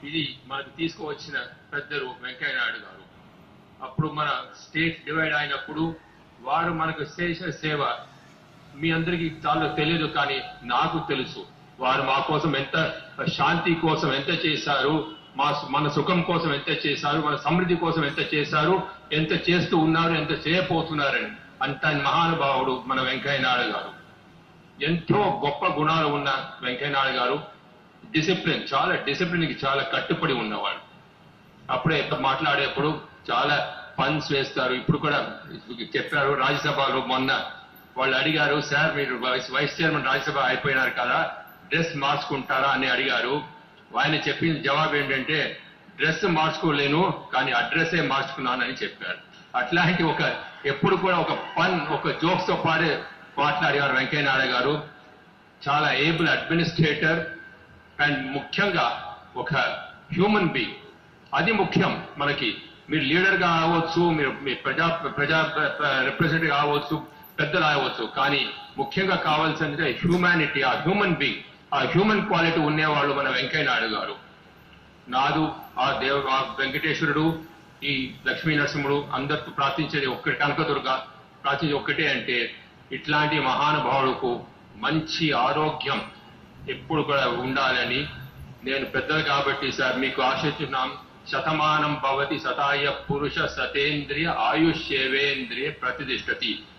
ఇది మనకు తీసుకువచ్చిన పెద్దలు వెంకయ్య నాయుడు గారు అప్పుడు మన స్టేట్ డివైడ్ అయినప్పుడు వారు మనకు చేసిన సేవ మీ అందరికీ చాలా తెలియదు కానీ నాకు తెలుసు వారు మా కోసం ఎంత శాంతి కోసం ఎంత చేశారు మా మన సుఖం కోసం ఎంత చేశారు మన సమృద్ధి కోసం ఎంత చేశారు ఎంత చేస్తూ ఉన్నారు ఎంత చేయబోతున్నారని అంత మహానుభావుడు మన వెంకయ్య నాయుడు గారు ఎంతో గొప్ప గుణాలు ఉన్న వెంకయ్య నాయుడు గారు డిసిప్లిన్ చాలా డిసిప్లిన్ కి చాలా కట్టుబడి ఉన్నవాడు అప్పుడే మాట్లాడేప్పుడు చాలా ఫండ్స్ వేస్తారు ఇప్పుడు కూడా చెప్పారు రాజ్యసభలో మొన్న వాళ్ళు అడిగారు సార్ మీరు వైస్ వైస్ చైర్మన్ రాజ్యసభ అయిపోయినారు కదా డ్రెస్ మార్చుకుంటారా అని అడిగారు ఆయన చెప్పిన జవాబు ఏంటంటే డ్రెస్ మార్చుకోలేను కానీ అడ్రస్సే మార్చుకున్నానని చెప్పారు అట్లాంటి ఒక ఎప్పుడు కూడా ఒక పన్ ఒక జోక్స్ తో పాడే మాట్లాడేవారు వెంకయ్య నాయుడు గారు చాలా ఏబుల్ అడ్మినిస్ట్రేటర్ అండ్ ముఖ్యంగా ఒక హ్యూమన్ బీయింగ్ అది ముఖ్యం మనకి మీరు లీడర్ గా అవ్వచ్చు మీరు మీ ప్రజా ప్రజా రిప్రజెంటేటివ్ కావచ్చు పెద్దలు అవ్వచ్చు కానీ ముఖ్యంగా కావాల్సింది హ్యూమానిటీ ఆ హ్యూమన్ బీయింగ్ ఆ హ్యూమన్ క్వాలిటీ ఉండేవాళ్ళు మన వెంకయ్య నాయుడు గారు నాదు ఆ దేవ ఆ వెంకటేశ్వరుడు ఈ లక్ష్మీ నరసింహుడు అందరితో ప్రార్థించేది ఒక్కటి కనకదుర్గ ప్రార్థించేది ఒక్కటే అంటే ఇట్లాంటి మహానుభావులకు మంచి ఆరోగ్యం ఎప్పుడు కూడా ఉండాలని నేను పెద్దలు కాబట్టి సార్ మీకు ఆశిస్తున్నాం శతమానం భవతి సతాయ పురుష సతేంద్రియ ఆయుష్యేవేంద్రియ ప్రతిష్టతి